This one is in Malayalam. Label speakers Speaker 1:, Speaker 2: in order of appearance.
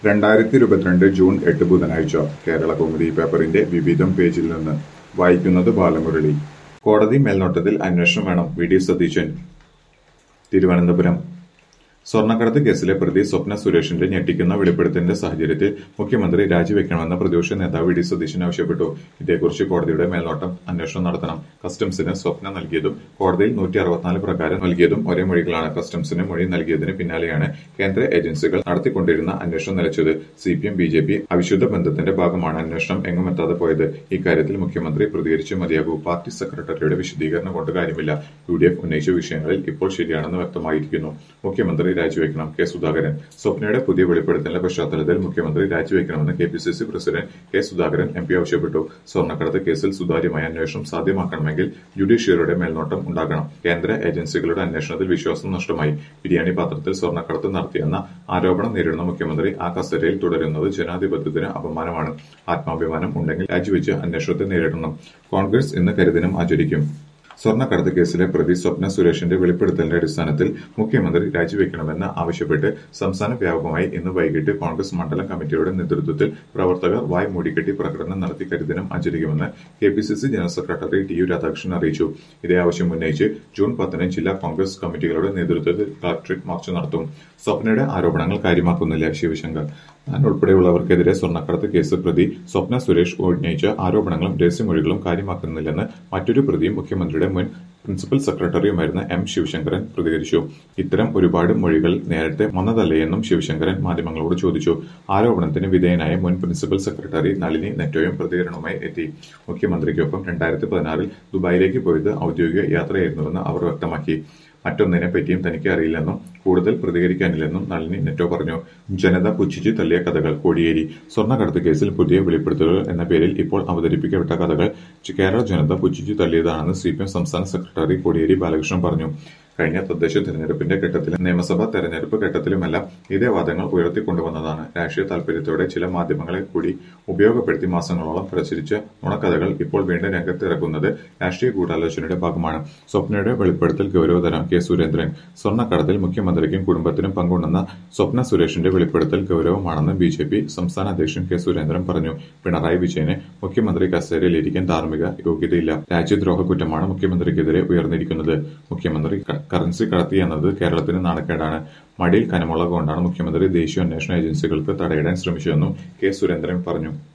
Speaker 1: രണ്ടായിരത്തി ഇരുപത്തിരണ്ട് ജൂൺ എട്ട് ബുധനാഴ്ച കേരള കൗമുദി പേപ്പറിന്റെ വിവിധം പേജിൽ നിന്ന് വായിക്കുന്നത് ബാലമുരളി കോടതി മേൽനോട്ടത്തിൽ അന്വേഷണം വേണം വി ഡി സതീശൻ തിരുവനന്തപുരം സ്വർണ്ണക്കടത്ത് കേസിലെ പ്രതി സ്വപ്ന സുരേഷിന്റെ ഞെട്ടിക്കുന്ന വെളിപ്പെടുത്തലിന്റെ സാഹചര്യത്തിൽ മുഖ്യമന്ത്രി രാജിവെക്കണമെന്ന് പ്രതിപക്ഷ നേതാവ് വി ഡി സതീശൻ ആവശ്യപ്പെട്ടു ഇതേക്കുറിച്ച് കോടതിയുടെ മേൽനോട്ടം അന്വേഷണം നടത്തണം കസ്റ്റംസിന് സ്വപ്ന നൽകിയതും കോടതിയിൽ നൂറ്റി അറുപത്തിനാല് പ്രകാരം നൽകിയതും ഒരേ മൊഴികളാണ് കസ്റ്റംസിന് മൊഴി നൽകിയതിന് പിന്നാലെയാണ് കേന്ദ്ര ഏജൻസികൾ നടത്തിക്കൊണ്ടിരുന്ന അന്വേഷണം നിലച്ചത് C P M B J P അവിശുദ്ധ ബന്ധത്തിന്റെ ഭാഗമാണ് അന്വേഷണം എങ്ങുമെത്താതെ പോയത് ഇക്കാര്യത്തിൽ മുഖ്യമന്ത്രി പ്രതികരിച്ചു മതിയാകൂ പാർട്ടി സെക്രട്ടറിയുടെ വിശദീകരണം കൊണ്ട് കാര്യമില്ല യു ഡി എഫ് ഉന്നയിച്ച വിഷയങ്ങളിൽ ഇപ്പോൾ ശരിയാണെന്ന് വ്യക്തമായിരിക്കുന്നു മുഖ്യമന്ത്രി രാജിവെക്കണം കെ സുധാകരൻ സ്വപ്നയുടെ പുതിയ വെളിപ്പെടുത്തലിന്റെ പശ്ചാത്തലത്തിൽ മുഖ്യമന്ത്രി രാജിവെക്കണമെന്ന് K P C C president K Sudhakaran M P ആവശ്യപ്പെട്ടു സ്വർണ്ണക്കടത്ത് കേസിൽ സുതാര്യമായ അന്വേഷണം സാധ്യമാക്കണമെങ്കിൽ ജുഡീഷ്യറിയുടെ മേൽനോട്ടം ഉണ്ടാകണം കേന്ദ്ര ഏജൻസികളുടെ അന്വേഷണത്തിൽ വിശ്വാസം നഷ്ടമായി ബിരിയാണി പാത്രത്തിൽ സ്വർണ്ണക്കടത്ത് നടത്തിയെന്ന ആരോപണം നേരിടുന്ന മുഖ്യമന്ത്രി ആ കസേരയിൽ തുടരുന്നത് ജനാധിപത്യത്തിന് അപമാനമാണ് ആത്മാഭിമാനം ഉണ്ടെങ്കിൽ രാജിവെച്ച് അന്വേഷണത്തെ നേരിടണം കോൺഗ്രസ് ഇന്ന് കരിദിനം ആചരിക്കും സ്വർണ്ണക്കടത്ത് കേസിലെ പ്രതി സ്വപ്ന സുരേഷിന്റെ വെളിപ്പെടുത്തലിന്റെ അടിസ്ഥാനത്തിൽ മുഖ്യമന്ത്രി രാജിവെക്കണമെന്ന് ആവശ്യപ്പെട്ട് സംസ്ഥാന വ്യാപകമായി ഇന്ന് വൈകിട്ട് കോൺഗ്രസ് മണ്ഡലം കമ്മിറ്റിയുടെ നേതൃത്വത്തിൽ പ്രവർത്തകർ വായ് മൂടിക്കെട്ടി പ്രകടനം നടത്തി കരിദിനം ആചരിക്കുമെന്ന് K P C C general secretary T U Radhakrishnan അറിയിച്ചു ഇതേ ആവശ്യം ഉന്നയിച്ച് ജൂൺ പത്തിന് ജില്ലാ കോൺഗ്രസ് കമ്മിറ്റികളുടെ നേതൃത്വത്തിൽ കളക്ടറേറ്റ് മാർച്ച് നടത്തും സ്വപ്നയുടെ ആരോപണങ്ങൾ കാര്യമാക്കുന്നില്ല ശിവശങ്കർ താൻ ഉൾപ്പെടെയുള്ളവർക്കെതിരെ സ്വർണ്ണക്കടത്ത് കേസ് പ്രതി സ്വപ്ന സുരേഷ് ഉന്നയിച്ച ആരോപണങ്ങളും രഹസ്യമൊഴികളും കാര്യമാക്കുന്നില്ലെന്ന് മറ്റൊരു പ്രതിയും മുഖ്യമന്ത്രിയുടെ മുൻ പ്രിൻസിപ്പൽ സെക്രട്ടറിയുമായിരുന്ന എം ശിവശങ്കരൻ പ്രതികരിച്ചു ഇത്തരം ഒരുപാട് മൊഴികൾ നേരത്തെ വന്നതല്ലേയെന്നും ശിവശങ്കരൻ മാധ്യമങ്ങളോട് ചോദിച്ചു ആരോപണത്തിന് വിധേയനായ മുൻ പ്രിൻസിപ്പൽ സെക്രട്ടറി നളിനി നെറ്റോയും പ്രതികരണവുമായി എത്തി മുഖ്യമന്ത്രിക്കൊപ്പം രണ്ടായിരത്തി പതിനാറിൽ ദുബായിലേക്ക് പോയത് ഔദ്യോഗിക യാത്രയായിരുന്നുവെന്ന് അവർ വ്യക്തമാക്കി മറ്റൊന്നിനെ പറ്റിയും തനിക്ക് അറിയില്ലെന്നും കൂടുതൽ പ്രതികരിക്കാനില്ലെന്നും നളിനി നെറ്റോ പറഞ്ഞു ജനത പുച്ഛിച്ച് തള്ളിയ കഥകൾ കോടിയേരി സ്വർണ്ണക്കടത്ത് കേസിൽ പുതിയ വെളിപ്പെടുത്തലുകൾ എന്ന പേരിൽ ഇപ്പോൾ അവതരിപ്പിക്കപ്പെട്ട കഥകൾ കേരള ജനത പുച്ഛിച്ചു തള്ളിയതാണെന്ന് സി സംസ്ഥാന സെക്രട്ടറി കോടിയേരി ബാലകൃഷ്ണൻ പറഞ്ഞു കഴിഞ്ഞ തദ്ദേശ തെരഞ്ഞെടുപ്പിന്റെ ഘട്ടത്തിലും നിയമസഭാ തെരഞ്ഞെടുപ്പ് ഘട്ടത്തിലുമെല്ലാം ഇതേ വാദങ്ങൾ ഉയർത്തിക്കൊണ്ടുവന്നതാണ് രാഷ്ട്രീയ താൽപര്യത്തോടെ ചില മാധ്യമങ്ങളെ കൂടി ഉപയോഗപ്പെടുത്തി മാസങ്ങളോളം പ്രചരിച്ച നുണക്കഥകൾ ഇപ്പോൾ വീണ്ടും രംഗത്തിറക്കുന്നത് രാഷ്ട്രീയ ഗൂഢാലോചനയുടെ ഭാഗമാണ് സ്വപ്നയുടെ വെളിപ്പെടുത്തൽ ഗൗരവതരം കെ സുരേന്ദ്രൻ സ്വർണ്ണക്കടത്തിൽ മുഖ്യമന്ത്രിക്കും കുടുംബത്തിനും പങ്കുണ്ടെന്ന സ്വപ്ന സുരേഷിന്റെ വെളിപ്പെടുത്തൽ ഗൗരവമാണെന്ന് ബി ജെ പി സംസ്ഥാന അധ്യക്ഷൻ കെ സുരേന്ദ്രൻ പറഞ്ഞു പിണറായി വിജയന് മുഖ്യമന്ത്രി കസേരയിലിരിക്കാൻ ധാർമ്മിക യോഗ്യതയില്ല രാജ്യദ്രോഹ കുറ്റമാണ് മുഖ്യമന്ത്രിക്കെതിരെ ഉയർന്നിരിക്കുന്നത് മുഖ്യമന്ത്രി കറൻസി കടത്തിയെന്നത് കേരളത്തിന് നാണക്കേടാണ് മടിയിൽ കനമുള്ള കൊണ്ടാണ് മുഖ്യമന്ത്രി ദേശീയ അന്വേഷണ ഏജൻസികൾക്ക് തടയിടാൻ ശ്രമിച്ചതെന്നും കെ സുരേന്ദ്രൻ പറഞ്ഞു